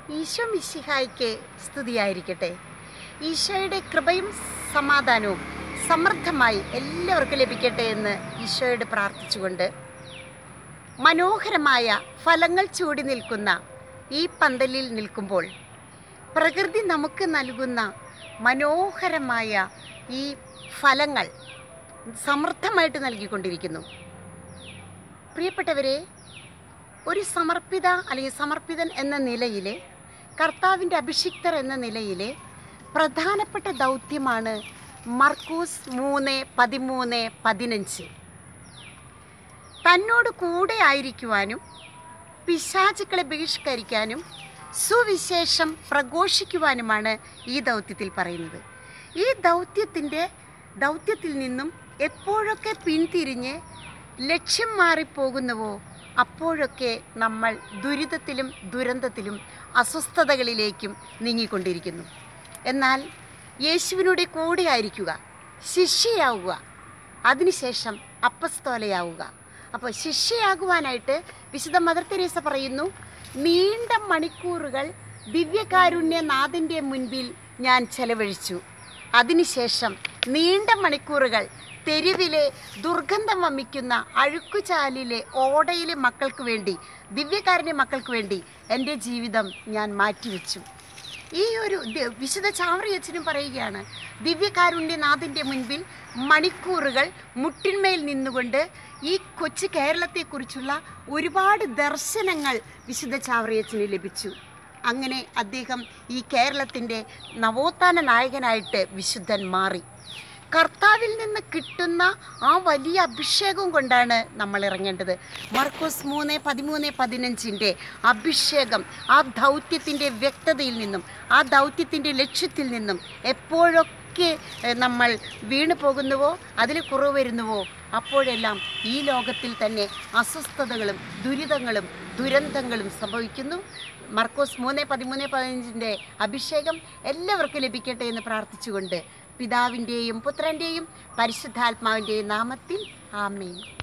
ഈശോ മിശിഹായ്ക്ക് സ്തുതിയായിരിക്കട്ടെ ഈശോയുടെ കൃപയും സമാധാനവും സമൃദ്ധമായി എല്ലാവർക്കും ലഭിക്കട്ടെ എന്ന് ഈശോയോട് പ്രാർത്ഥിച്ചുകൊണ്ട് മനോഹരമായ ഫലങ്ങൾ ചൂടി നിൽക്കുന്ന ഈ പന്തലിൽ നിൽക്കുമ്പോൾ പ്രകൃതി നമുക്ക് നൽകുന്ന മനോഹരമായ ഈ ഫലങ്ങൾ സമൃദ്ധമായിട്ട് നൽകിക്കൊണ്ടിരിക്കുന്നു പ്രിയപ്പെട്ടവരെ ഒരു സമർപ്പിത അല്ലെങ്കിൽ സമർപ്പിതൻ എന്ന നിലയിൽ കർത്താവിൻ്റെ അഭിഷിക്തർ എന്ന നിലയിൽ പ്രധാനപ്പെട്ട ദൗത്യമാണ് മർക്കൂസ് മൂന്ന് പതിമൂന്ന് പതിനഞ്ച് തന്നോട് കൂടെ ആയിരിക്കുവാനും പിശാചുക്കളെ ബഹിഷ്കരിക്കാനും സുവിശേഷം പ്രഘോഷിക്കുവാനുമാണ് ഈ ദൗത്യത്തിൽ പറയുന്നത് ഈ ദൗത്യത്തിൻ്റെ ദൗത്യത്തിൽ നിന്നും എപ്പോഴൊക്കെ പിന്തിരിഞ്ഞ് ലക്ഷ്യം മാറിപ്പോകുന്നുവോ അപ്പോഴൊക്കെ നമ്മൾ ദുരിതത്തിലും ദുരന്തത്തിലും അസ്വസ്ഥതകളിലേക്കും നീങ്ങിക്കൊണ്ടിരിക്കുന്നു എന്നാൽ യേശുവിനോട് കൂടെ ആയിരിക്കുക ശിഷ്യയാവുക അതിനുശേഷം അപ്പസ്തോലയാവുക അപ്പോൾ ശിഷ്യയാകുവാനായിട്ട് വിശുദ്ധ മദർ തെരേസ പറയുന്നു നീണ്ട മണിക്കൂറുകൾ ദിവ്യകാരുണ്യനാഥൻ്റെ മുൻപിൽ ഞാൻ ചെലവഴിച്ചു അതിനുശേഷം നീണ്ട മണിക്കൂറുകൾ തെരുവിലെ ദുർഗന്ധം വമിക്കുന്ന അഴുക്കുചാലിലെ ഓടയിലെ മക്കൾക്ക് വേണ്ടി ദിവ്യകാരുണ്യ മക്കൾക്ക് വേണ്ടി എൻ്റെ ജീവിതം ഞാൻ മാറ്റിവെച്ചു ഈ ഒരു ദ- വിശുദ്ധ ചാവറിയച്ചനും പറയുകയാണ് ദിവ്യകാരുണ്യനാഥൻ്റെ മുൻപിൽ മണിക്കൂറുകൾ മുട്ടിന്മേൽ നിന്നുകൊണ്ട് ഈ കൊച്ചു കേരളത്തെക്കുറിച്ചുള്ള ഒരുപാട് ദർശനങ്ങൾ വിശുദ്ധ ചാവറിയച്ചന് ലഭിച്ചു അങ്ങനെ അദ്ദേഹം ഈ കേരളത്തിൻ്റെ നവോത്ഥാന നായകനായിട്ട് വിശുദ്ധൻ മാറി കർത്താവിൽ നിന്ന് കിട്ടുന്ന ആ വലിയ അഭിഷേകം കൊണ്ടാണ് നമ്മൾ ഇറങ്ങേണ്ടത് മർക്കോസ് മൂന്ന് പതിമൂന്ന് പതിനഞ്ചിൻ്റെ അഭിഷേകം ആ ദൗത്യത്തിൻ്റെ വ്യക്തതയിൽ നിന്നും ആ ദൗത്യത്തിൻ്റെ ലക്ഷ്യത്തിൽ നിന്നും എപ്പോഴൊക്കെ എഹ്, നമ്മൾ വീണു പോകുന്നുവോ അതിൽ കുറവ് വരുന്നുവോ അപ്പോഴെല്ലാം ഈ ലോകത്തിൽ തന്നെ അസ്വസ്ഥതകളും ദുരിതങ്ങളും ദുരന്തങ്ങളും സംഭവിക്കുന്നു മർക്കോസ് മൂന്ന് പതിമൂന്ന് പതിനഞ്ചിൻ്റെ അഭിഷേകം എല്ലാവർക്കും ലഭിക്കട്ടെ എന്ന് പ്രാർത്ഥിച്ചുകൊണ്ട് പിതാവിൻ്റെയും പുത്രൻ്റെയും പരിശുദ്ധാത്മാവിൻ്റെയും നാമത്തിൽ ആമേൻ